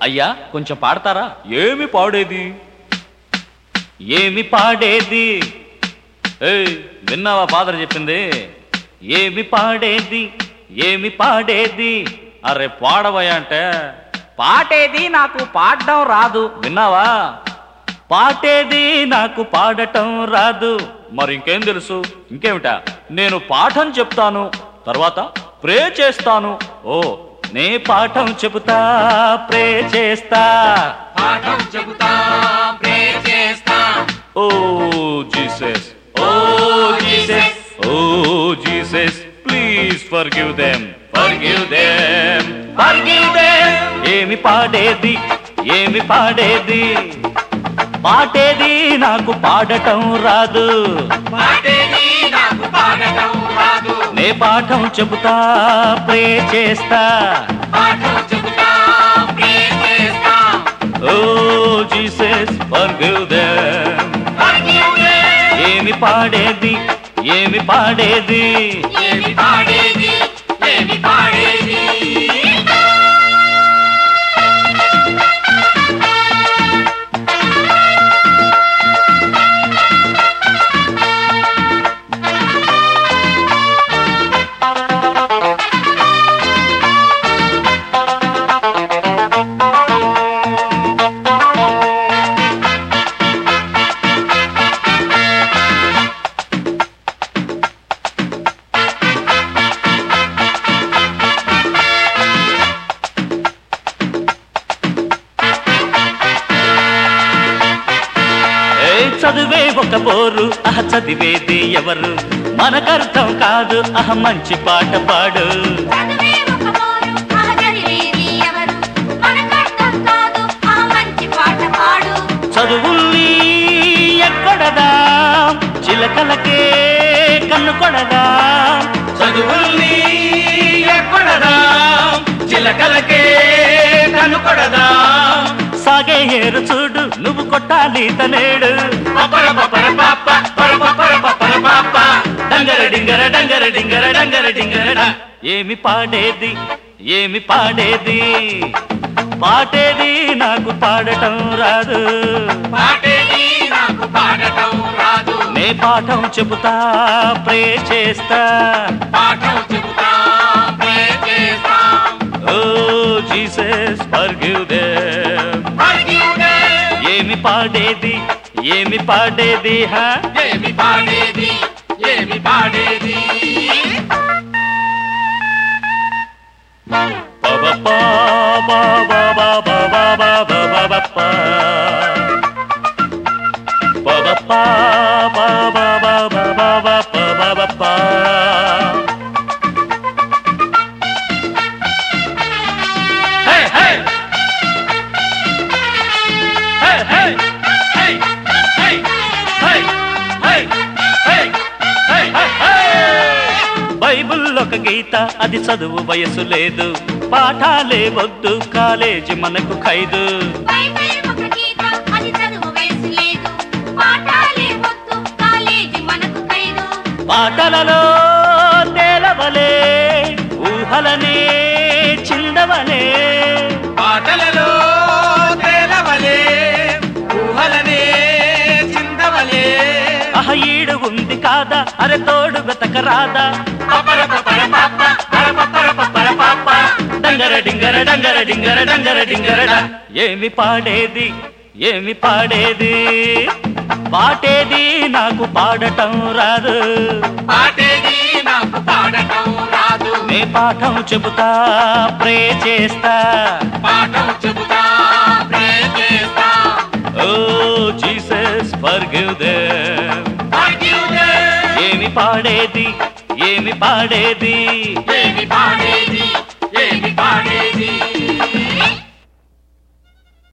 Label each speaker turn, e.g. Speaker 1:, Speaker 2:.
Speaker 1: అయ్యా కొంచెం పాడతారా ఏమి పాడేది ఏమి పాడేది ఏయ్ విన్నావా ఫాదర్ చెప్పింది ఏమి పాడేది ఏమి పాడేది అరే పాడవయ్యా అంటే పాటేది నాకు పాడడం రాదు విన్నావా పాటేది నాకు పాడటం రాదు మరి ఇంకేం తెలుసు ఇంకేమిటా నేను పాఠం చెప్తాను తర్వాత ప్రే చేస్తాను ఓ నే పాఠం చెబుతా ప్రే చేస్తా
Speaker 2: పాఠం చెబుతా ప్రే చేస్తా
Speaker 1: O Jesus O Jesus O Jesus please forgive them forgive them forgive them ఏమి పాడేది ఏమి పాడేది పాటేది నాకు పాడటం రాదు
Speaker 2: పాటేది నాకు పాడటం రాదు
Speaker 1: నే పాఠం చెబుతా ప్రే చేస్తా
Speaker 2: పాఠం చెబుతా ప్రే చేస్తా
Speaker 1: O Jesus forgive them
Speaker 2: Forgive them.
Speaker 1: ఏమి పాడేది ఏమి పాడేది
Speaker 2: ఏమి పాడేది ఏమి పాడేది
Speaker 1: ఏ చదువే ఒక బోరు అహ చదివేది ఎవరు మనకర్థం కాదు అహ మంచి పాట పాడు
Speaker 3: చదివే ఒక మోరు ఆ చదివేది ఎవరు మనకర్థం కాదు ఆ మంచి పాట పాడు
Speaker 1: చదువుల్ని ఎక్కడదా చిలకలకే కన్ను కొడదా
Speaker 2: చదువుల్ని ఎక్కడదా చిలకలకే కనుకొడదా
Speaker 1: సాగే ఏరు చూడు నువ్వు కొట్టాలి తనేడు
Speaker 2: పపర పపర పాప పర పపర పపర పాప
Speaker 1: డంగర డింగర డంగర డింగర డంగర డింగర డా. ఏమి పాడేది ఏమి పాడేది పాటేది నాకు పాడటం రాదు
Speaker 2: పాటేది నాకు పాడటం రాదు
Speaker 1: నే పాఠం చెబుతా ప్రే చేస్తా
Speaker 2: పాఠం చెబుతా ప్రే చేస్తా
Speaker 1: O Jesus forgive them
Speaker 2: Forgive them.
Speaker 1: ఏమి పాడేది ఏమి పాడేది హా
Speaker 2: ఏమి పాడేది ఏమి పాడేది
Speaker 1: పబపా, బాబా, బాబా, బాబా, బాబా. పబపా, బాబా, బాబా, బాబా, బాబా.
Speaker 2: హే హే హే హే హే హే హే హే హే హే హే
Speaker 1: బైబిల్ ఒక గీత అది చదువు వయసు లేదు పాఠాలే వద్దు కాలేజీ మనకు ఖైదు
Speaker 3: బైబిల్ ఒక గీత అది చదువు వయసు లేదు పాఠాలే వద్దు కాలేజీ మనకు ఖైదు
Speaker 1: పాటలలో తేలవలే ఊహలనే చిందవలే
Speaker 2: పాటలలో తేలవలే ఊహలనే చిందవలే
Speaker 1: అహ ఈడు ఉంది కాదా అరే తోడు వెతక రాదా
Speaker 2: పపర పపర పాప పర పపర పపర పాప
Speaker 1: డంగర డింగర డంగర డింగర డంగర డింగర డా. ఏమి పాడేది ఏమి పాడేది పాటేది నాకు పాడటం రాదు
Speaker 2: పాటేది నాకు పాడటం రాదు
Speaker 1: నే పాఠం చెబుతా ప్రే చేస్తా
Speaker 2: పాఠం చెబుతా ప్రే చేస్తా
Speaker 1: O Jesus forgive them
Speaker 2: Forgive them.
Speaker 1: ఏమి పాడేది ఏమి పాడేది
Speaker 2: ఏమి పాడేది ఏమి పాడేది